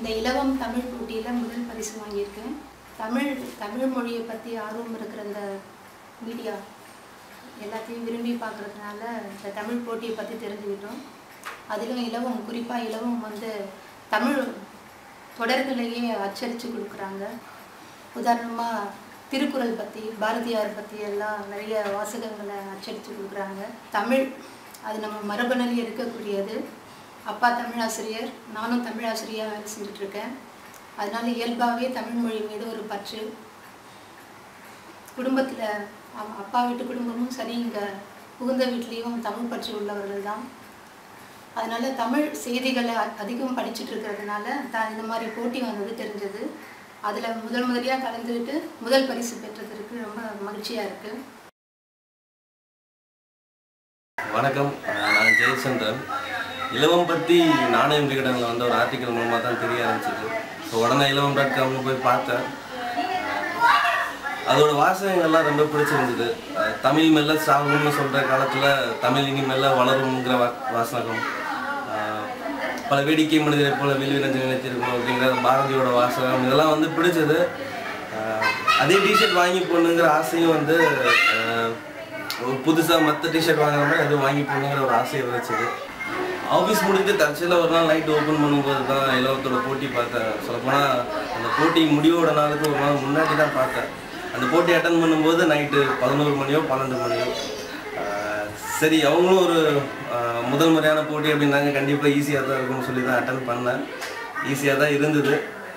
இந்த இலவம் தமிழ் போட்டியில் முதல் பரிசு வாங்கியிருக்கேன் தமிழ் தமிழ் மொழியை பற்றி ஆர்வம் இருக்கிற இந்த மீடியா எல்லாத்தையும் விரும்பி பார்க்குறதுனால இந்த தமிழ் போட்டியை பற்றி தெரிஞ்சுக்கிட்டோம் அதிலும் இலவம் குறிப்பாக இலவம் வந்து தமிழ் தொடர்களையே அச்சடித்து கொடுக்குறாங்க உதாரணமாக திருக்குறள் பற்றி பாரதியார் பற்றி எல்லாம் நிறைய வாசகங்களை அச்சடித்து கொடுக்குறாங்க தமிழ் அது நம்ம மரபணுல இருக்கக்கூடியது அப்பா தமிழாசிரியர் நானும் தமிழாசிரியராக வேலை செஞ்சுட்ருக்கேன் அதனால இயல்பாகவே தமிழ் மொழி மீது ஒரு பற்று குடும்பத்தில் அப்பா வீட்டு குடும்பமும் சரி இங்கே புகுந்த வீட்லேயும் தமிழ் பற்று உள்ளவர்கள் தான் அதனால தமிழ் செய்திகளை அ- அதிகம் படிச்சுட்டு இருக்கிறதுனால தான் இந்த மாதிரி போட்டி வந்தது தெரிஞ்சது அதில் முதல் முதலியாக கலந்துக்கிட்டு முதல் பரிசு பெற்றதற்கு ரொம்ப மகிழ்ச்சியாக இருக்குது வணக்கம் அஹ் நான் ஜெயச்சந்திரன் இலவம் பற்றி நாணயம் விகடனில் வந்த ஒரு ஆர்டிக்கல் மூலமாக தான் தெரிய ஆரம்பிச்சது ஸோ உடனே இலவம் டாட் காம்ல போய் பார்த்தேன் அதோட வாசகங்கள்லாம் ரொம்ப பிடிச்சிருந்தது அஹ் தமிழ் மெல்ல சாகும்னு சொல்கிற காலத்தில் தமிழ் இனி மெல்ல வளரும்ங்கிற வா வாசகம் அஹ் பல வேடிக்கை மனிதரை போல வில்விரஞ்சு நினைத்திருக்கும் அப்படிங்கிற பாரதியோட வாசகம் இதெல்லாம் வந்து பிடிச்சது அஹ் அதே டிஷர்ட் வாங்கி போடணுங்கிற ஆசையும் வந்து அஹ் ஒரு புதுசாக மற்ற டிஷர்ட் வாங்குற மாதிரி அது வாங்கி போடணுங்கிற ஒரு ஆசையை விதைச்சது ஆஃபீஸ் முடிஞ்சு தற்செயலாக ஒரு நாள் நைட் ஓப்பன் பண்ணும்போது தான் இலவத்தோட போட்டி பார்த்தேன் சொல்லப்போனால் அந்த போட்டி முடிவோட நாளுக்கு ஒரு நாள் முன்னாடி தான் பார்த்தேன் அந்த போட்டி அட்டன் பண்ணும்போது நைட்டு பதினோரு மணியோ பன்னெண்டு மணியோ ஆஹ் சரி அவங்களும் ஒரு ஆஹ் முதல் முறையான போட்டி அப்படின்னாங்க கண்டிப்பாக ஈஸியாக தான் இருக்கும்னு சொல்லி தான் அட்டன் பண்ணேன் ஈஸியாக தான் இருந்தது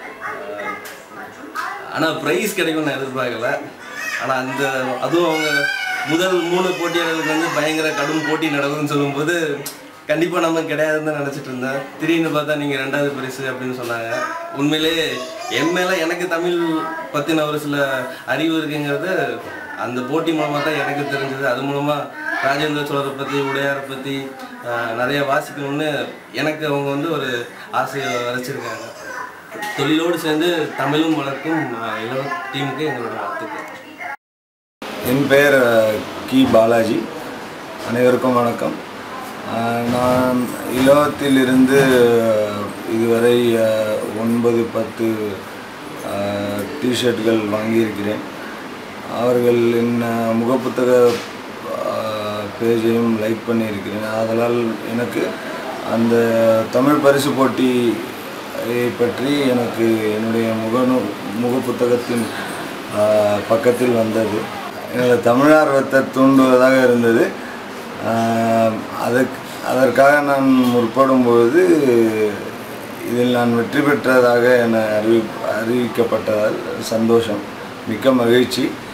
ஆனால் ப்ரைஸ் கிடைக்கும்னு நான் எதிர்பார்க்கல ஆனால் அந்த அதுவும் அவங்க முதல் மூணு போட்டியாளர்களுக்கு வந்து பயங்கர கடும் போட்டி நடக்குதுன்னு சொல்லும்போது கண்டிப்பாக நம்ம கிடையாதுன்னு தான் நினச்சிட்டு இருந்தேன் திடீர்னு பார்த்தா நீங்கள் ரெண்டாவது பரிசு அப்படின்னு சொன்னாங்க உண்மையிலே என் மேலே எனக்கு தமிழ் பற்றின ஒரு சில அறிவு இருக்குங்கிறது அந்த போட்டி மூலமாக தான் எனக்கு தெரிஞ்சது அது மூலமாக ராஜேந்திர சோழரை பற்றி உடையாரை பற்றி நிறைய வாசிக்கணும்னு எனக்கு அவங்க வந்து ஒரு ஆசையை வரைச்சிருக்காங்க தொழிலோடு சேர்ந்து தமிழும் வளர்க்கும் அஹ், இளவ டீமுக்கு எங்களோட வாழ்த்துக்கள் என் பெயர் அஹ், கி பாலாஜி அனைவருக்கும் வணக்கம் அஹ், நான் இலவத்திலிருந்து அஹ், இதுவரை அஹ், ஒன்பது பத்து டிஷர்ட்கள் வாங்கியிருக்கிறேன் அவர்களின் அஹ், முகப்புத்தக அஹ், பேஜையும் லைக் பண்ணியிருக்கிறேன் அதனால் எனக்கு அந்த தமிழ் பரிசு போட்டி பற்றி எனக்கு என்னுடைய முகநூ முகப்புத்தகத்தின் ஆஹ், பக்கத்தில் வந்தது என்னோட தமிழார்வத்தை தூண்டுவதாக இருந்தது ஆஹ், அதற்கு அதற்காக நான் முற்படும் பொழுது இதில் நான் வெற்றி பெற்றதாக என அறிவி அறிவிக்கப்பட்டதால் சந்தோஷம் மிக்க மகிழ்ச்சி